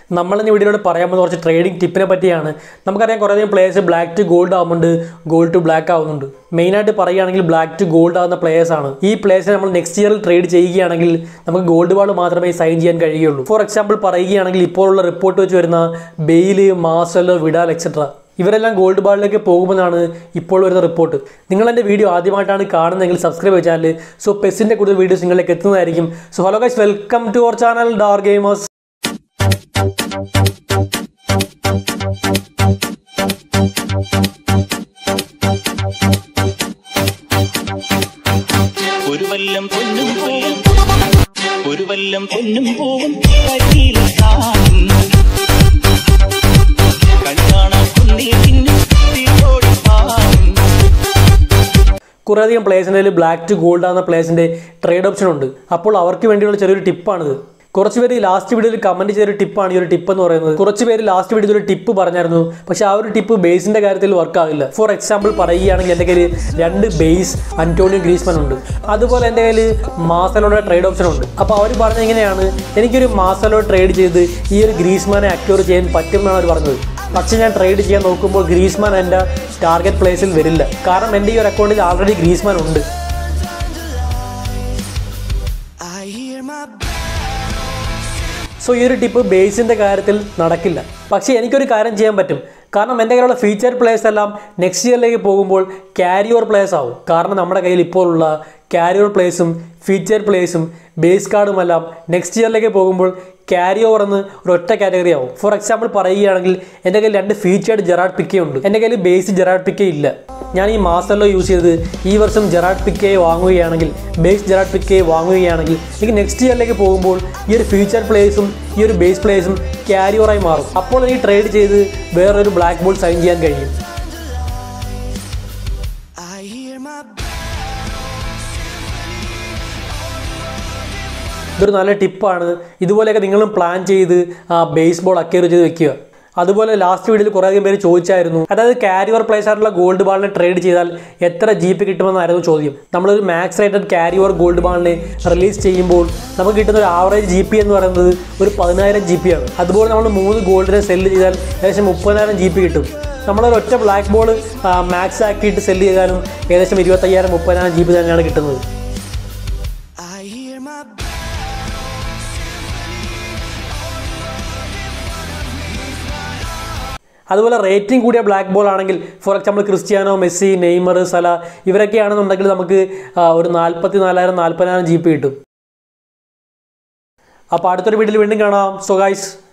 നമ്മളിന്ന് വീഡിയോയിലൂടെ പറയാൻ പോകുന്ന കുറച്ച് ട്രേഡിംഗ് ടിപ്പിനെ പറ്റിയാണ് നമുക്കറിയാം കുറേയധികം പ്ലേയേഴ്സ് ബ്ലാക്ക് ടു ഗോൾഡ് ആവുന്നുണ്ട് ഗോൾഡ് ടു ബ്ലാക്ക് ആവുന്നുണ്ട് മെയിനായിട്ട് പറയുകയാണെങ്കിൽ ബ്ലാക്ക് ടു ഗോൾഡ് ആവുന്ന players ആണ് ഈ പ്ലേയേഴ്സിനെ നമ്മൾ നെക്സ്റ്റ് ഇയറിൽ ട്രേഡ് ചെയ്യുകയാണെങ്കിൽ നമുക്ക് ഗോൾഡ് ബാൾ മാത്രമേ സൈൻ ചെയ്യാൻ കഴിയുകയുള്ളൂ ഫോർ എക്സാമ്പിൾ പറയുകയാണെങ്കിൽ ഇപ്പോഴുള്ള റിപ്പോർട്ട് വെച്ച് വരുന്ന ബെയില് മാസലോ വിഡാൽ എക്സെട്ര ഇവരെല്ലാം ഗോൾഡ് ബാളിലേക്ക് പോകുമെന്നാണ് ഇപ്പോൾ വരുന്ന റിപ്പോർട്ട് നിങ്ങൾ എൻ്റെ വീഡിയോ ആദ്യമായിട്ടാണ് കാണുന്നതെങ്കിൽ സബ്സ്ക്രൈബ് ചെയ്താൽ സോ പെസിൻ്റെ കൂടുതൽ വീഡിയോസ് നിങ്ങളിലേക്ക് എത്തുന്നതായിരിക്കും so hello guys welcome to our channel ഡാർ ഗെയിമേഴ്സ് ഒരു വല്ലം പൊന്നും പൂവും ഒരു വല്ലം പൊന്നും പൂവും കരിയില കാണും കൺകാണാ കുന്നേ പിന്നും തീരോടി പാടും കുറേയധികം പ്ലേസിൻ്റെ കയ്യിൽ ബ്ലാക്ക് ടു ഗോൾഡ് ആകുന്ന പ്ലേസിൻ്റെ ട്രേഡ് ഓപ്ഷൻ ഉണ്ട് അപ്പോൾ അവർക്ക് വേണ്ടിയുള്ള ചെറിയൊരു ടിപ്പാണിത് കുറച്ച് പേര് ലാസ്റ്റ് വീഡിയോയിൽ കമൻറ്റ് ചെയ്തൊരു ടിപ്പാണ് ഈ ഒരു ടിപ്പ് എന്ന് പറയുന്നത് കുറച്ച് പേര് ലാസ്റ്റ് വീഡിയോയിൽ ഒരു ടിപ്പ് പറഞ്ഞായിരുന്നു പക്ഷേ ആ ഒരു ടിപ്പ് ബേസിൻ്റെ കാര്യത്തിൽ വർക്ക് ആകില്ല ഫോർ എക്സാമ്പിൾ പറയുകയാണെങ്കിൽ എൻ്റെ കയ്യിൽ രണ്ട് ബേസ് അന്റോണിയോ ഗ്രീസ്മൻ ഉണ്ട് അതുപോലെ എൻ്റെ കയ്യിൽ മാസലോയുടെ ട്രേഡ് ഓപ്ഷൻ ഉണ്ട് അപ്പോൾ അവർ പറഞ്ഞ എങ്ങനെയാണ് എനിക്കൊരു മാസലോ ട്രേഡ് ചെയ്ത് ഈ ഒരു ഗ്രീസ്മാനെ അക്യൂർ ചെയ്യാൻ പറ്റുമെന്നാണ് അവർ പറഞ്ഞത് പക്ഷേ ഞാൻ ട്രേഡ് ചെയ്യാൻ നോക്കുമ്പോൾ ഗ്രീസ്മാൻ എൻ്റെ ടാർഗറ്റ് പ്ലേസിൽ വരില്ല കാരണം എൻ്റെ ഈ ഒരു അക്കൗണ്ടിൽ ആൾറെഡി ഗ്രീസ്മാൻ ഉണ്ട് I hear my സോ ഈ ഒരു ടിപ്പ് ബേസിൻ്റെ കാര്യത്തിൽ നടക്കില്ല പക്ഷേ എനിക്കൊരു കാര്യം ചെയ്യാൻ പറ്റും കാരണം എൻ്റെ കയ്യിലുള്ള ഫീച്ചർ പ്ലേയേഴ്സ് എല്ലാം നെക്സ്റ്റ് ഇയറിലേക്ക് പോകുമ്പോൾ ക്യാരി ഓവർ പ്ലേയേഴ്സ് ആവും കാരണം നമ്മുടെ കയ്യിൽ ഇപ്പോൾ ഉള്ള ക്യാരി ഓവർ പ്ലേയേഴ്സും ഫീച്ചർ പ്ലേയേഴ്സും ബേസ് കാർഡും എല്ലാം നെക്സ്റ്റ് ഇയറിലേക്ക് പോകുമ്പോൾ ക്യാരി ഓവർ എന്ന് ഒരു ഒറ്റ കാറ്റഗറി ആവും ഫോർ എക്സാമ്പിൾ പറയുകയാണെങ്കിൽ എൻ്റെ കയ്യിൽ രണ്ട് ഫീച്ചേർഡ് ജെറാഡ് പിക്കെ ഉണ്ട് എൻ്റെ കയ്യിൽ ബേസ് ജെറാഡ് പിക്കെ ഇല്ല ഞാൻ ഈ മാസറിലോ യൂസ് ചെയ്ത് ഈ വർഷം ജെറാഡ് പിക്കെ വാങ്ങുകയാണെങ്കിൽ ബേസ് ജെറാഡ് പിക്കെ വാങ്ങുകയാണെങ്കിൽ എനിക്ക് നെക്സ്റ്റ് ഇയറിലേക്ക് പോകുമ്പോൾ ഈ ഒരു ഫീച്ചർ പ്ലേയേഴ്സും ഈ ഒരു ബേസ് പ്ലേയേഴ്സും ക്യാരി ഓവറായി മാറും അപ്പോൾ എനിക്ക് ട്രേഡ് ചെയ്ത് വേറൊരു ബ്ലാക്ക് ബോൾ സൈൻ ചെയ്യാൻ കഴിയും I hear my ഇതൊരു നല്ല ടിപ്പാണ് ഇതുപോലെയൊക്കെ നിങ്ങളും പ്ലാൻ ചെയ്ത് ആ ബേസ് ബോൾ അക്വയർ ചെയ്ത് വെക്കുക അതുപോലെ ലാസ്റ്റ് വീഡിയോയിൽ കുറേയധികം പേര് ചോദിച്ചായിരുന്നു അതായത് ക്യാരി ഓവർ പ്ലേസ് ആയിട്ടുള്ള ഗോൾഡ് ബാളിനെ ട്രേഡ് ചെയ്താൽ എത്ര ജി പി കിട്ടുമെന്നായിരുന്നു ചോദ്യം നമ്മളൊരു max rated carry over gold ബാളിനെ റിലീസ് ചെയ്യുമ്പോൾ നമുക്ക് കിട്ടുന്ന ഒരു ആവറേജ് ജി പി എന്ന് പറയുന്നത് ഒരു പതിനായിരം ജി പി ആണ് അതുപോലെ നമ്മൾ മൂന്ന് ഗോൾഡിനെ സെല്ല് ചെയ്താൽ ഏകദേശം മുപ്പതിനായിരം ജി പി കിട്ടും നമ്മളൊരു ഒറ്റ ബ്ലാക്ക് ബോൾ മാക്സ് ആക്കിയിട്ട് സെല്ല് ചെയ്താലും ഏകദേശം ഇരുപത്തയ്യായിരം മുപ്പതിനായിരം ജി പി തന്നെയാണ് കിട്ടുന്നത് I hear my അതുപോലെ റേറ്റിംഗ് കൂടിയ ബ്ലാക്ക് ബോൾ ആണെങ്കിൽ for example Cristiano Messi Neymar Salah ഇവരൊക്കെയാണെന്നുണ്ടെങ്കിൽ നമുക്ക് ആ, ഒരു നാൽപ്പത്തി നാലായിരം നാൽപ്പതിനായിരം ജി പി കിട്ടും അപ്പോൾ അടുത്തൊരു വീഡിയോയിൽ വീണ്ടും കാണാം സോ ഗൈസ്